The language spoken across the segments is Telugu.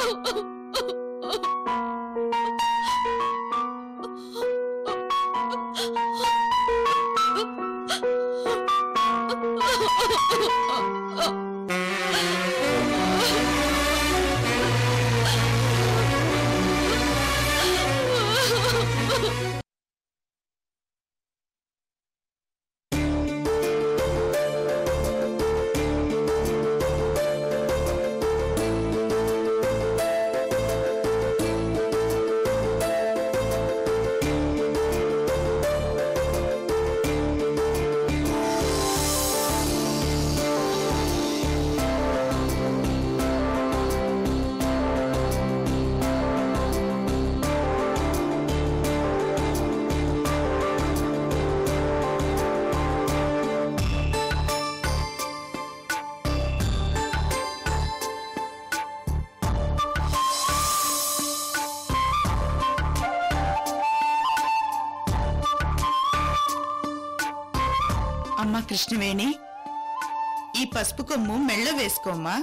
అమ్మా కృష్ణవేణి ఈ పసుపు కొమ్ము మెళ్ళ వేసుకోమ్మా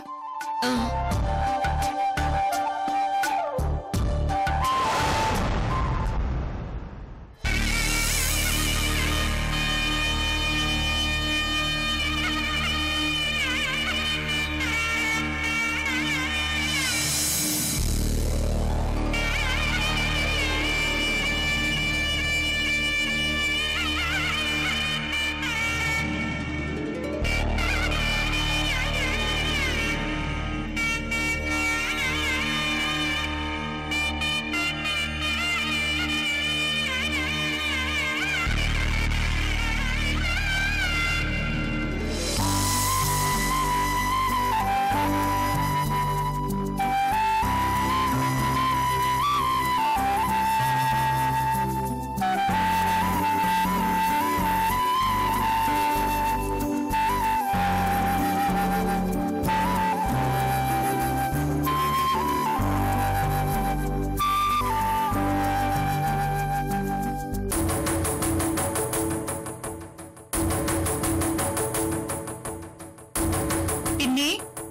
పిన్ని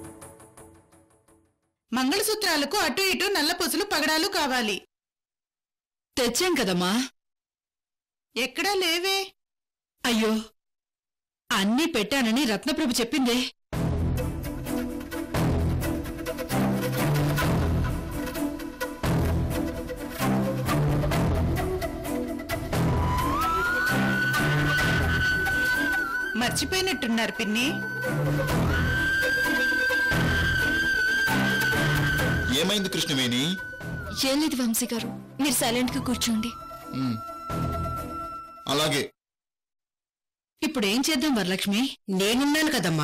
మంగళసూత్రాలకు అటు ఇటు నల్ల పొసులు పగడాలు కావాలి తెచ్చాం కదమ్మా ఎక్కడా లేవే అయ్యో అన్నీ పెట్టానని రత్నప్రభ చెప్పిందే మర్చిపోయినట్టున్నారు పిన్ని ఏమైంది కృష్ణవేణి ఏం లేదు వంశీ గారు మీరు సైలెంట్ గా కూర్చోండి ఉమ్. అలాగే ఇప్పుడేం చేద్దాం వరలక్ష్మి నేనున్నాను కదమ్మా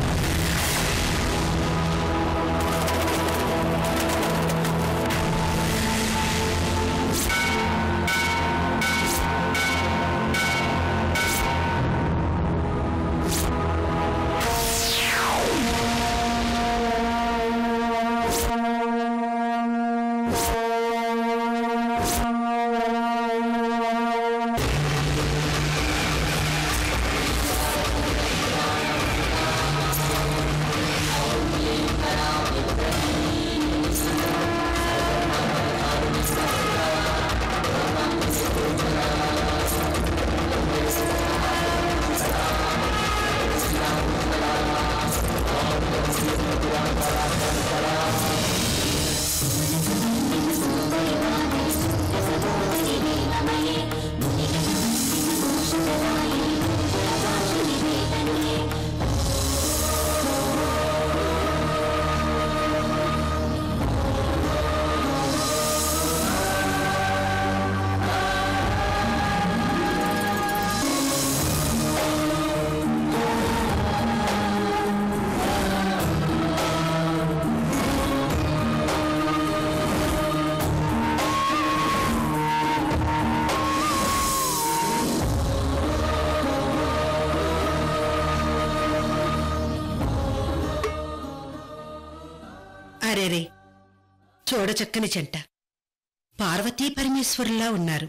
అరేరే చూడ చక్కని చెంట పార్వతీ పరమేశ్వరులా ఉన్నారు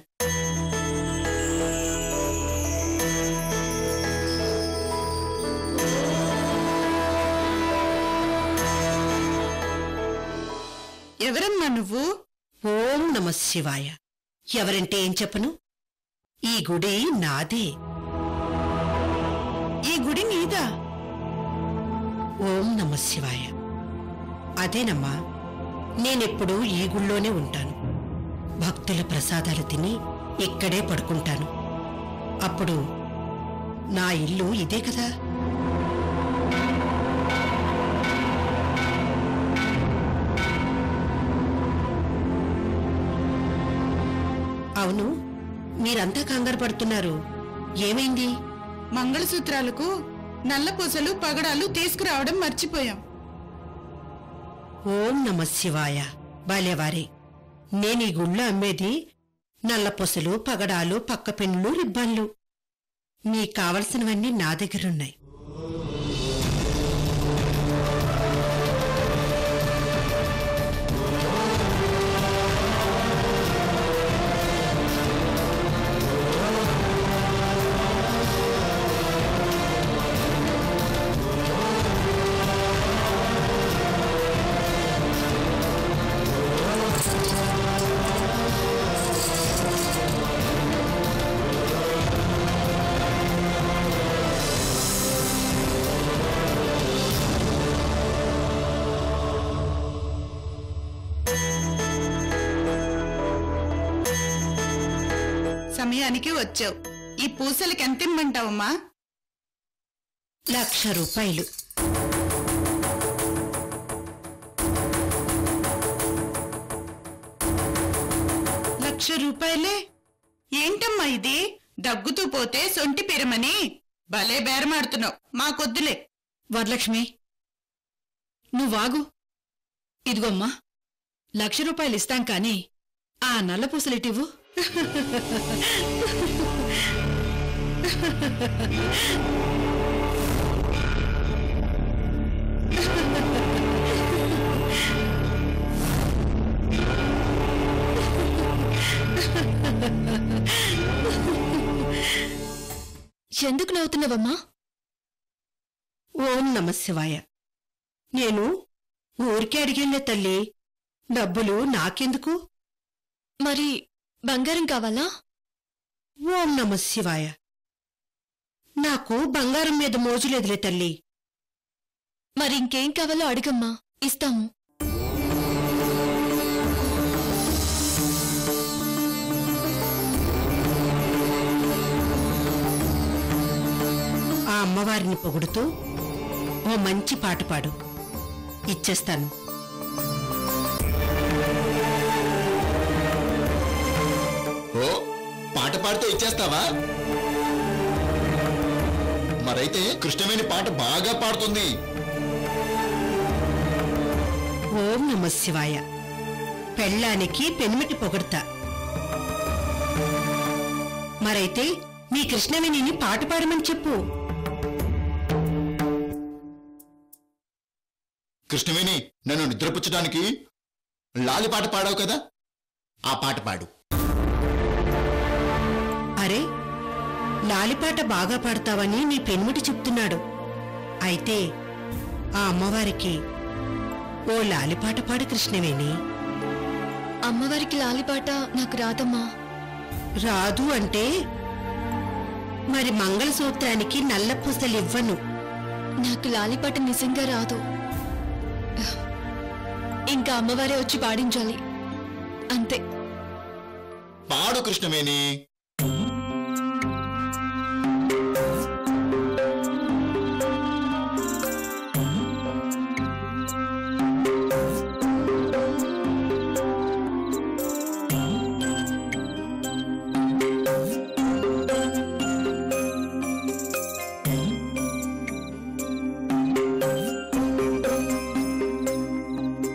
ఎవరమ్మా నువ్వు ఓం నమ శివాయ ఎవరంటే ఏం చెప్పను ఈ గుడి నాదే ఈ గుడి నీదా ఓం నమ శివాయ అదేనమ్మా నేనెప్పుడూ ఈ గుళ్ళోనే ఉంటాను భక్తుల ప్రసాదాలు తిని ఇక్కడే పడుకుంటాను అప్పుడు నా ఇల్లు ఇదే కదా అవును మీరంతా కంగారు పడుతున్నారు ఏమైంది మంగళసూత్రాలకు నల్ల పూసలు పగడాలు తీసుకురావడం మర్చిపోయాం ఓం నమ శివాయ బాలేవారే నేను ఈ గుళ్ళో అమ్మేది నల్లపొసలు పగడాలు పక్కపెన్నులు రిబ్బన్లు మీకు కావలసినవన్నీ నా దగ్గరున్నాయి సమయానికి వచ్చావు ఈ పూసలకి ఎంత ఇమ్మంటావమ్మా లక్ష రూపాయలు లక్ష రూపాయలే ఏంటమ్మా ఇది దగ్గుతూ పోతే సొంటి పిరమని భలే బేరమాడుతున్నావు మాకొద్దులే వరలక్ష్మి నువ్వాగు ఇదిగోమ్మా లక్ష రూపాయలు ఇస్తాం కాని ఆ నల్ల పూసలిటివ్వు ఎందుకు నవ్వుతున్నావమ్మా ఓం నమ శివాయ నేను ఊరికే అడిగానులే తల్లి డబ్బులు నాకెందుకు మరి బంగారం కావాలా ఓం నమ శివాయ నాకు బంగారం మీద మోజులేదులే తల్లి మరి ఇంకేం కావాలో అడిగమ్మా ఇస్తాము ఆ అమ్మవారిని పొగుడుతూ ఓ మంచి పాట పాడు ఇచ్చేస్తాను ఓ పాట పాడితే ఇచ్చేస్తావా మరైతే కృష్ణవేణి పాట బాగా పాడుతుంది ఓం నమ శివాయ పెళ్ళానికి పెనిమిటి పొగడతా మరైతే మీ కృష్ణవేణిని పాట పాడమని చెప్పు కృష్ణవేణి నన్ను నిద్రపుచ్చడానికి లాలి పాట పాడావు కదా ఆ పాట పాడు అరే లాలిపాట బాగా పాడతావని నీ పెనిమిటి చెప్తున్నాడు అయితే ఆ అమ్మవారికి ఓ లాలిపాట పాడు కృష్ణవేణి అమ్మవారికి లాలిపాట నాకు రాదమ్మా రాదు అంటే మరి మంగళసూత్రానికి నల్ల పూసలివ్వను నాకు లాలిపాట నిజంగా రాదు ఇంకా అమ్మవారే వచ్చి పాడించాలి అంతే పాడు కృష్ణవేణి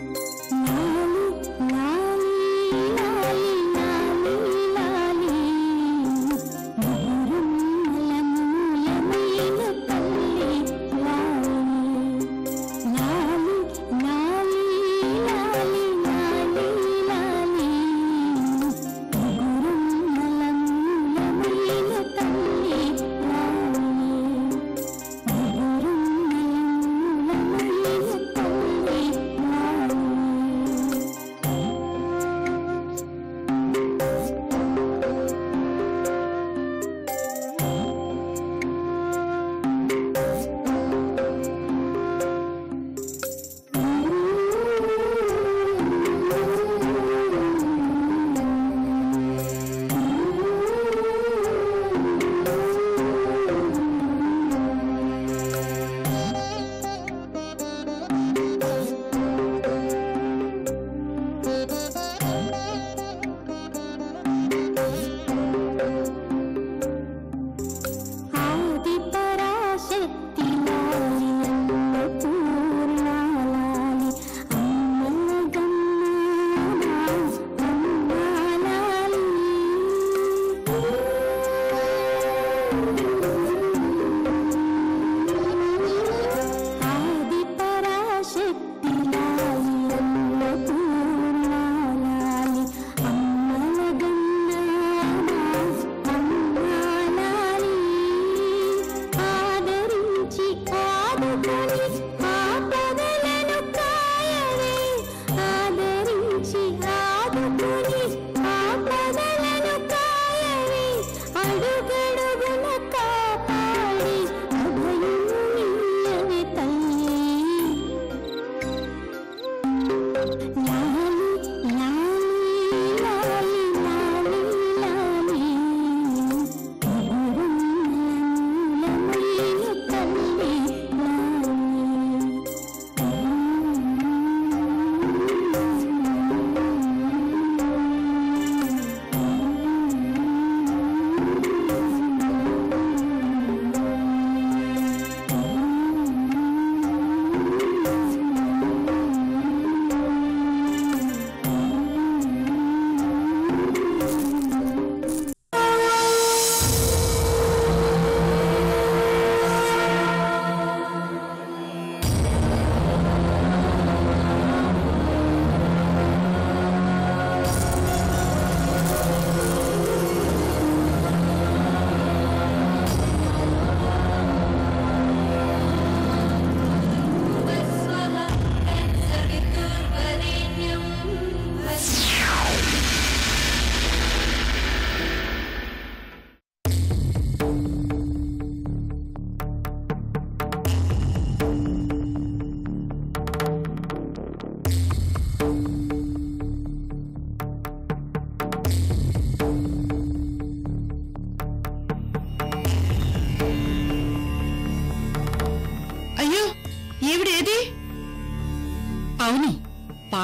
లాలి లాలి లాలి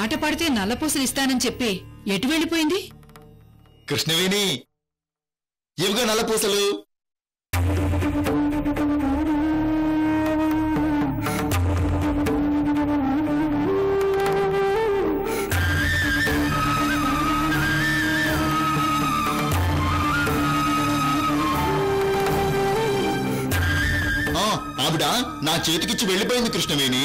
పాట పాడితే నల్లపూసలు ఇస్తానని చెప్పి ఎటు వెళ్ళిపోయింది కృష్ణవేణి ఇవిగో నల్లపూసలు ఆ, ఆవిడ నా చేతికిచ్చి వెళ్ళిపోయింది కృష్ణవేణి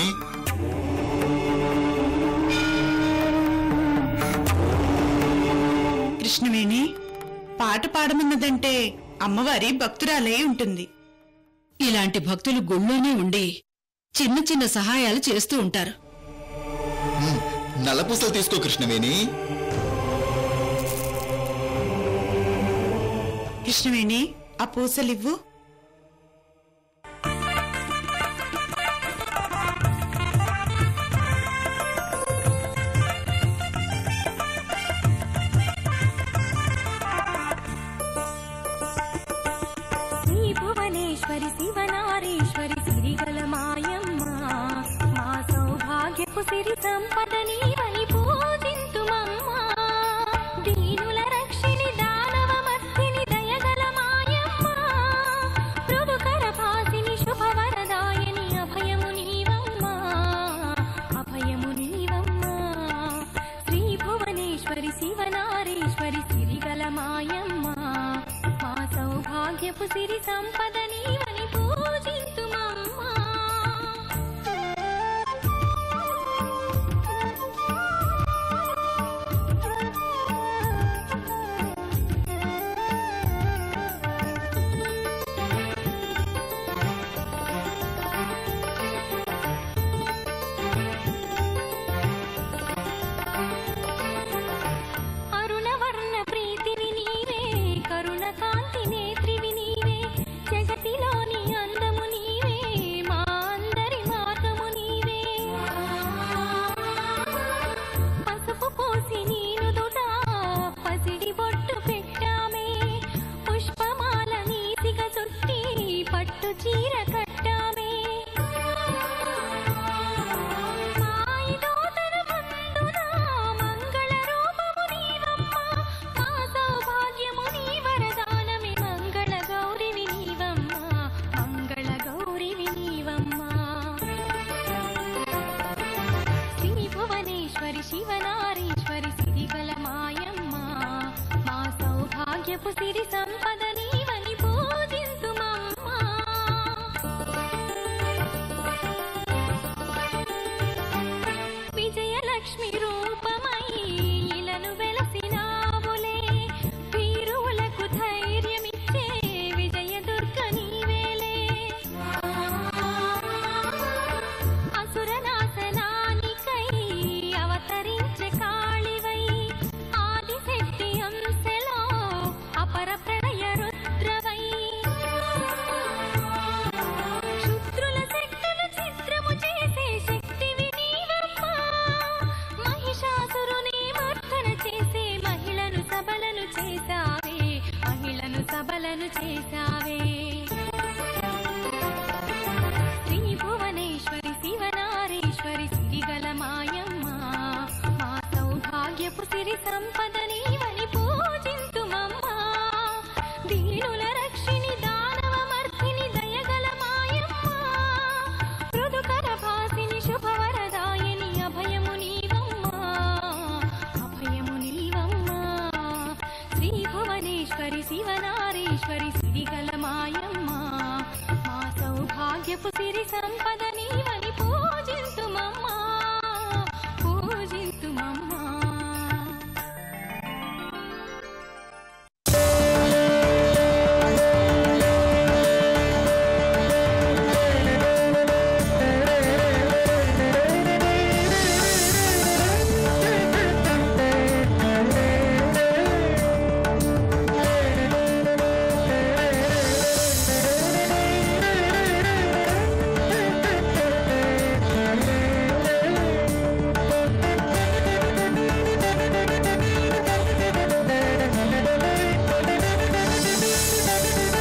కృష్ణవేణి పాట పాడమన్నదంటే అమ్మవారి భక్తురాలే ఉంటుంది ఇలాంటి భక్తులు గుళ్ళోనే ఉండి చిన్న చిన్న సహాయాలు చేస్తూ ఉంటారు ఉమ్, నల్లపూసలు తీసుకో కృష్ణవేణి కృష్ణవేణి ఆ పూసలివ్వు శ్రీ భువనేశ్వరి శివనారీశ్వరి సిరిగల మాయమ్మ మా సౌభాగ్యపు సిరి సంపద నీవని పూజింతుమమ్మ దీనుల రక్షిణి దానవ మర్దిని దయగల మాయమ్మ మృదుకర భాసిని శుభవరదాయని అభయము నీవమ్మ అభయము నీవమ్మ శ్రీ భువనేశ్వరి శివనారీశ్వరి సిరిగల మాయమ్మ మా సౌభాగ్యపు సిరి సంపద నీవని పూజింతుమమ్మా అరుణవర్ణ ప్రీతివి నీవే కరుణ కాంతి నేత్రివి నీవే జగతిలోని అందము నీవే మా అందరి మార్గము నీవే పసుపు పోసి నీనుదుట పసిడి బొట్టు పెట్టామే పుష్పమాల నీతిగ చుట్టి పట్టు చీర కట్టామే మాయిదోతన మందున మంగళ రూపము నీవమ్మ మా సౌభాగ్యము నీ వరదానమే మంగళ గౌరివి నీవమ్మ మంగళ గౌరివి నీవమ్మ శ్రీ భువనేశ్వరి శివనారీశ్వరి సిరిగల మాయమ్మ మా సౌభాగ్యపు సిరి సంపద నీవని పూజింతుమమ్మా విజయలక్ష్మి రూపమై ఇలను వెలసినావులే వీరువులకు ధైర్యమిచ్చే విజయదుర్గ నీవేలే అసురనాశనానికై అవతరించే కాళివై ఆదిశక్తి అంశలో అపర ప్రణయ రుద్రవై శుద్రుల శక్తులు చిత్రము చేసే శక్తివి నీవమ్మా మహిషాసురుని మర్దన చేసే మహిళను సబలను చేశావే మహిళను సబలను చేశావే శ్రీ భువనేశ్వరి శివనారీశ్వరి సిరిగల మాయమ్మ మా సౌభాగ్యపు సిరి సంపద నీవని పూజింతుమమ్మా దీనుల రక్షిణి దానవ మర్దిని దయగల మాయమ్మ మృదుకర భాసిని శుభవరదాయని అభయము నీవమ్మ అభయము నీవమ్మ శ్రీ భువనేశ్వరి శివనారీశ్వరి సిరిగల మాయమ్మ మా సౌభాగ్యపు సిరి సంపద నీవని పూజింతుమమ్మా పూజింతుమమ్మా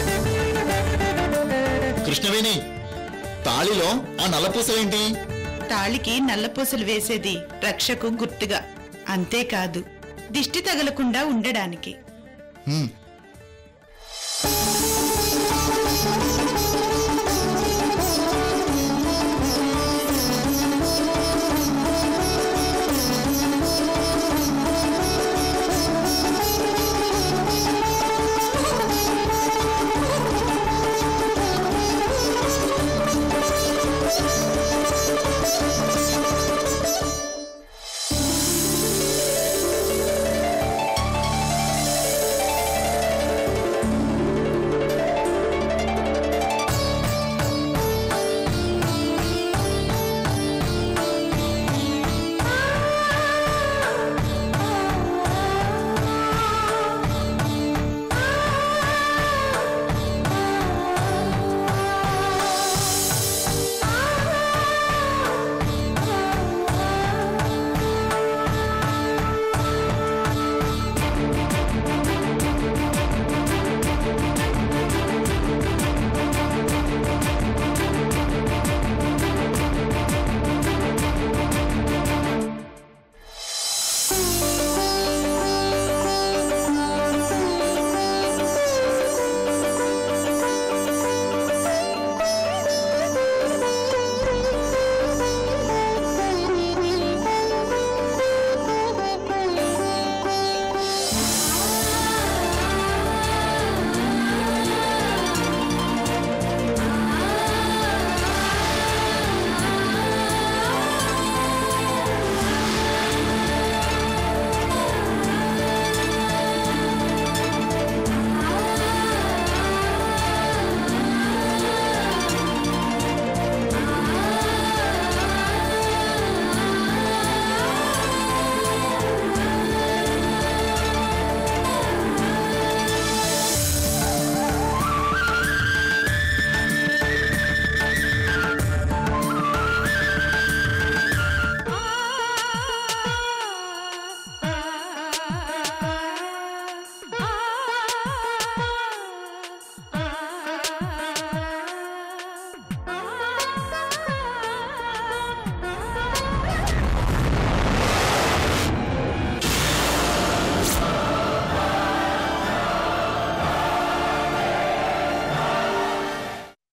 కృష్ణవేణి తాళిలో ఆ నల్లపూసలేంటి తాళికి నల్లపూసలు వేసేది రక్షకు గుర్తుగా అంతేకాదు దిష్టి తగలకుండా ఉండడానికి హ్మ్,